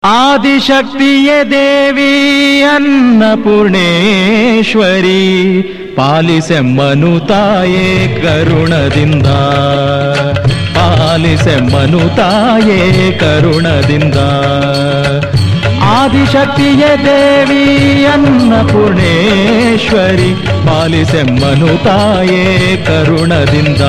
ಆದಿಶಕ್ತಿಯೇ ದೇವಿ ಅನ್ನಪೂರ್ಣೇಶ್ವರಿ ಪಾಲಿಸೆಮ್ಮನು ತಾಯೇ ಕರುಣದಿಂದ ಪಾಲಿಸೆಮ್ಮನು ತಾಯೇ ಕರುಣದಿಂದ ಆದಿಶಕ್ತಿಯೇ ದೇವಿ ಅನ್ನಪೂರ್ಣೇಶ್ವರಿ ಪಾಲಿಸೆಮ್ಮನು ತಾಯೇ ಕರುಣದಿಂದ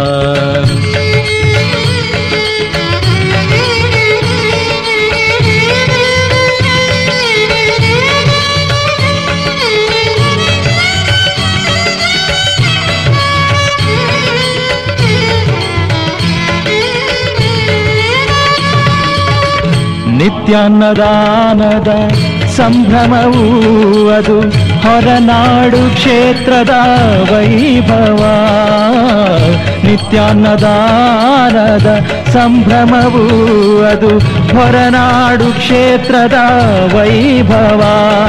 ನಿತ್ಯಾನ್ನದಾನದ ಸಂಭ್ರಮವೂ ಅದು ಹೊರನಾಡು ಕ್ಷೇತ್ರದ ವೈಭವ ನಿತ್ಯಾನ್ನದಾನದ ಸಂಭ್ರಮವೂ ಅದು ಹೊರನಾಡು ಕ್ಷೇತ್ರದ ವೈಭವ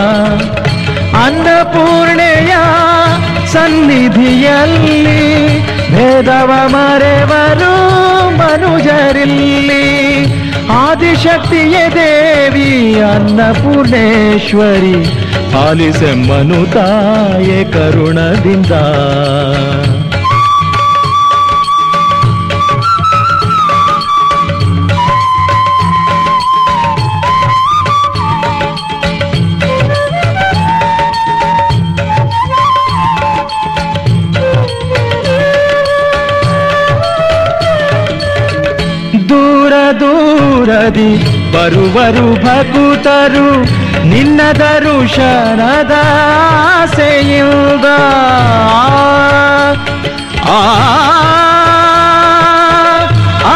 ಅನ್ನಪೂರ್ಣೆಯ ಸನ್ನಿಧಿಯಲ್ಲಿ ಭೇದವ ಮರೆವರು ಮನುಜರಿಲ್ಲಿ ಆದಿಶಕ್ತಿಯ ದೇವಿ ಅನ್ನಪೂರ್ಣೇಶ್ವರಿ ಪಾಲಿಸೆಮ್ಮನು ತಾಯೆ ಕರುಣದಿಂದ ದೂರ ದೂರದಿ ಬರುವರು ಭಕುತರು ನಿನ್ನ ದರುಶನದ ಆಸೆಯಿಂದ ಆ ಆ,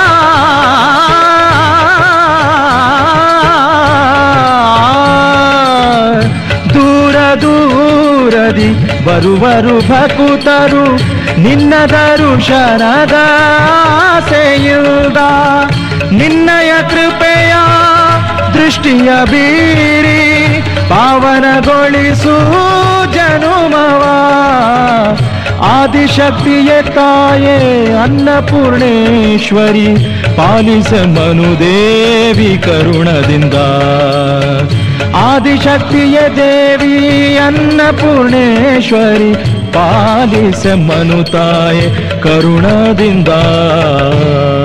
ದೂರ ದೂರದಿ ಬರುವರು ಭಕುತರು ನಿನ್ನ ದರುಶನದ ಆಸೆಯಿಂದ ನಿನ್ನಯ ಕೃಪೆಯ ದೃಷ್ಟಿಯ ಬೀರಿ ಪಾವನಗೊಳಿಸು ಜನುಮವ ಆದಿಶಕ್ತಿಯ ತಾಯೇ ಅನ್ನಪೂರ್ಣೇಶ್ವರಿ ಪಾಲಿಸ ಮನುದೇವಿ ಕರುಣದಿಂದ ಆದಿಶಕ್ತಿಯ ದೇವಿ ಅನ್ನಪೂರ್ಣೇಶ್ವರಿ ಪಾಲಿಸ ಮನು ತಾಯೆ ಕರುಣದಿಂದ